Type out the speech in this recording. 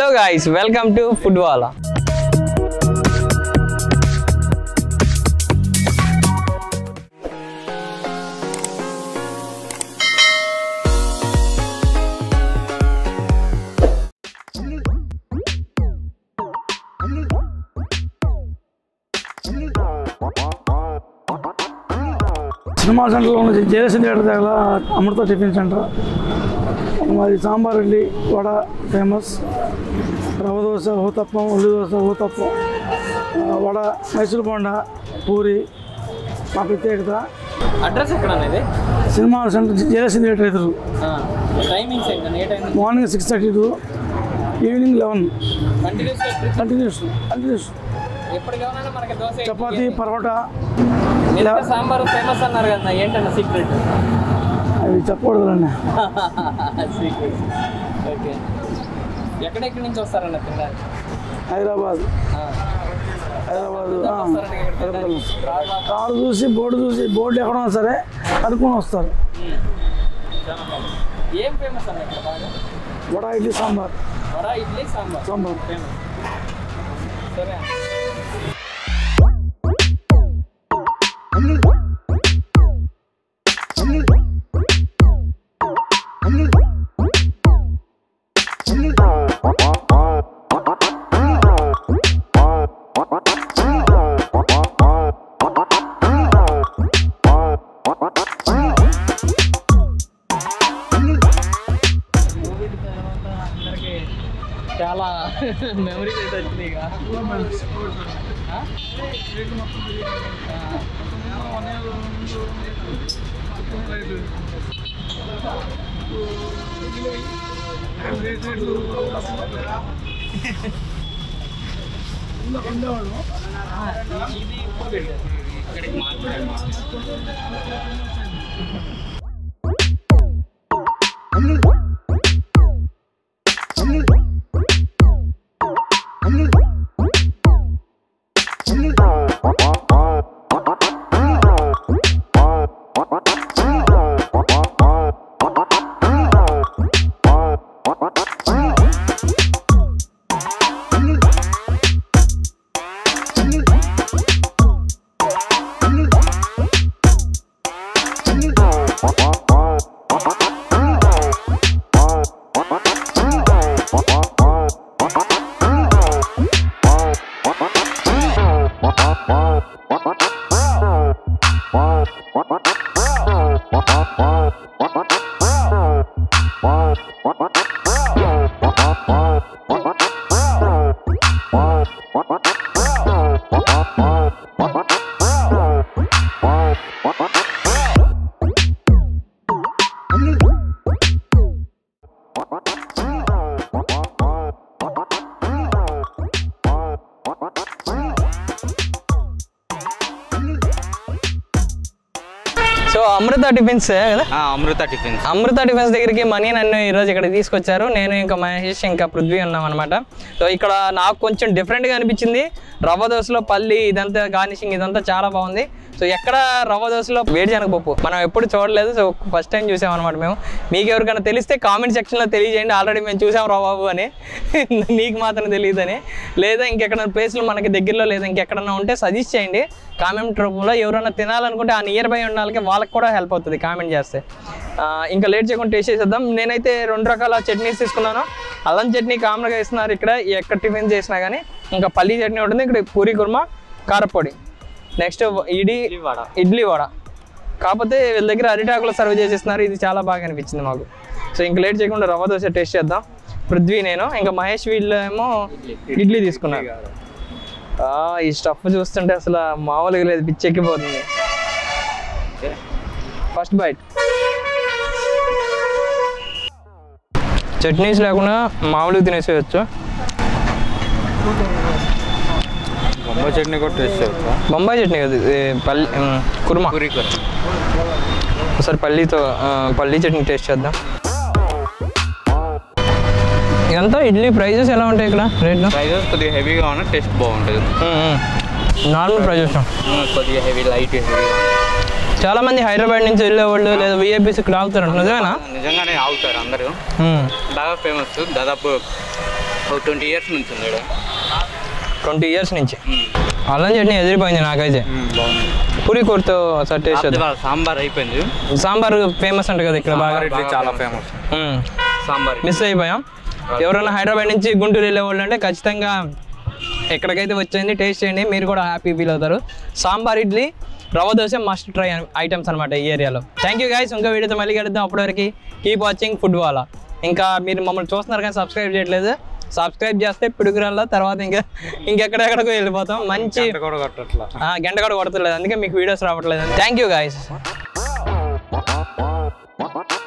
Guys welcome to food wala cinema సెంటర్లో ఉన్న Jayasingh theatre దగ్గర అమృత టిఫిన్ సెంటర్ మాది సాంబార్ ఇడ్లీ వడ ఫేమస్ రవ దోశ ఊతప్పం ఉల్లి దోశ ఊతప్పం ఆ, వడ మైసూర్ బోండా పూరి మా ప్రత్యేకత అడ్రస్ ఎక్కడ అనేది సినిమా సెంటర్ జయసింగ్ థియేటర్ ఎదురు టైమింగ్స్ ఏంటండి ఏ time morning six thirty to evening eleven continues continues continues ఎప్పుడు కావాలన్నా మనకి దోశ చపాతీ పరోటా మీరు సాంబార్ ఫేమస్ అన్నారు కదా ఏంటన్న సీక్రెట్ అవి చెప్పకూడదులండి సీక్రెట్ ఓకే ఎక్కడెక్కడి నుంచి వస్తారన్న తినడానికి హైదరాబాద్ హైదరాబాద్ ఆ, హైదరాబాద్ కారు చూసి బోర్డు చూసి బోర్డు ఎక్కడ ఉన్నా సరే అనుకుని వస్తారు ఏం ఫేమస్ అన్న ఇక్కడ బాగా వడ ఇడ్లీ సాంబార్ వడ ఇడ్లీ సాంబార్ సాంబార్ ఫేమస్ సరే అన్న. కోవిడ్ తర్వాత అందరికి చాలా మెమరీస్ అయితే వచ్చినాయి ఇక. ఆ? ఆ. ఆ, ఇది ఇప్పుడు పెట్టారు. ఇక్కడికి మార్చారు. సో అమృత టిఫిన్స్ కదా ఆ, అమృత టిఫిన్స్ అమృత టిఫిన్స్ దగ్గరికి మనీ నన్ను ఈరోజు ఇక్కడ తీసుకొచ్చారు నేను ఇంకా మహేష్ ఇంకా పృథ్వీ ఉన్నాం అనమాట సో ఇక్కడ నాకు కొంచెం డిఫరెంట్గా అనిపించింది రవ్వ దోశలో పల్లి ఇదంతా గార్నిషింగ్ ఇదంతా చాలా బాగుంది సో ఎక్కడ రవ్వ దోశలో వేడి శనగపప్పు మనం ఎప్పుడు చూడలేదు సో ఫస్ట్ టైం చూసాం అనమాట మేము మీకు ఎవరికైనా తెలిస్తే కామెంట్ సెక్షన్లో తెలియజేయండి ఆల్రెడీ మేము చూసాం రా బాబు అని నీకు మాత్రం తెలియదని లేదా ఇంకెక్కడ ప్లేస్లు మనకి దగ్గరలో లేదా ఇంకెక్కడన్నా ఉంటే సజెస్ట్ చేయండి కామెంట్ రూపంలో ఎవరైనా తినాలనుకుంటే ఆ నియర్ బై ఉన్న వాళ్ళకి వాళ్ళకి కూడా హెల్ప్ అవుతుంది కామెంట్ చేస్తే ఆ, ఇంకా లేట్ చేయకుండా టేస్ట్ చేసేద్దాం నేనైతే రెండు రకాల చట్నీస్ తీసుకున్నాను అల్లం చట్నీ కామన్గా ఇస్తున్నారు ఇక్కడ ఎక్కడ టిఫిన్ చేసినా కానీ ఇంకా పల్లీ చట్నీ ఉంటుంది ఇక్కడ పూరి కుర్మా కారపొడి నెక్స్ట్ ఇడి వడ. ఇడ్లీ వడ కాకపోతే వీళ్ళ దగ్గర అరిటాకులు సర్వ్ చేసేస్తున్నారు ఇది చాలా బాగా అనిపించింది మాకు సో ఇంకా లేట్ చేయకుండా రవ్వ దోశ టేస్ట్ చేద్దాం పృథ్వీ నేను ఇంకా మహేష్ వీళ్ళు ఏమో ఇడ్లీ తీసుకున్నారు ఆ, ఈ స్టఫ్ చూస్తుంటే అసలు మామూలుగా లేదు పిచ్చెక్కిపోతుంది ఫస్ట్ బైట్ చట్నీస్ లేకుండా మామూలుగా తినేసేయచ్చు బొంబాయి చట్నీ కూడా టేస్ట్ చేయొచ్చా బొంబాయి చట్నీ కదా ఇది పల్లి ఉమ్, కుర్మా పూరి కూర ఒకసారి పల్లీతో ఆ, పల్లీ చట్నీ టేస్ట్ చేద్దాం ఇదంతా ఇడ్లీ ప్రైజెస్ ఎలా ఉంటాయి ఇక్కడ రేట్లో ప్రైజెస్ కొద్దిగా హెవీగా ఉన్న టేస్ట్ బాగుంటుంది నార్మల్ ప్రైజెస్ ఉమ్, కొద్దిగా హెవీ లైట్ హెవీగా చాలా మంది హైదరాబాద్ నుంచి వెళ్ళేవాళ్ళు లేదా విఐపీస్ ఇక్కడ ఆగుతారు నిజమేనా నిజంగానే ఆగుతారు అందరూ మ్మ్. బాగా ఫేమస్ దాదాపు ఒక ట్వంటీ ఇయర్స్ నుంచి ఉంది ఇక్కడ ట్వంటీ ఇయర్స్ నుంచి అల్లం చట్నీ ఎదిరిపోయింది నాకైతే బాగుంది పూరి కూరతో ఒకసారి టేస్ట్ చేద్దాం వాళ్ళ సాంబార్ అయిపోయింది సాంబార్ ఫేమస్ అంట కదా ఇక్కడ బాగా ఇడ్లీ చాలా ఫేమస్ మ్మ్. సాంబార్ మిస్ అయిపోయాం ఎవరైనా హైదరాబాద్ నుంచి గుంటూరు వెళ్ళే వాళ్ళు అంటే ఖచ్చితంగా ఎక్కడికైతే వచ్చింది టేస్ట్ చేయండి మీరు కూడా హ్యాపీ ఫీల్ అవుతారు సాంబార్ ఇడ్లీ రవ్వ దోశ మస్ట్ ట్రై ఐటమ్స్ అనమాట ఈ ఏరియాలో థ్యాంక్ యూ గైస్ ఇంకో వీడియోతో మళ్ళీ కలుద్దాం అప్పటివరకు కీప్ వాచింగ్ ఫుడ్ వాలా ఇంకా మీరు మమ్మల్ని చూస్తున్నారు కానీ సబ్స్క్రైబ్ చేయట్లేదు సబ్స్క్రైబ్ చేస్తే పిడుగురాల్లో తర్వాత ఇంకా ఇంకెక్కడెక్కడికో వెళ్ళిపోతాం మంచి కూడా కొట్టట్లా ఆ, గంట కూడా కొడతలేదు అందుకే మీకు వీడియోస్ రావట్లేదు థ్యాంక్ యూ గైస్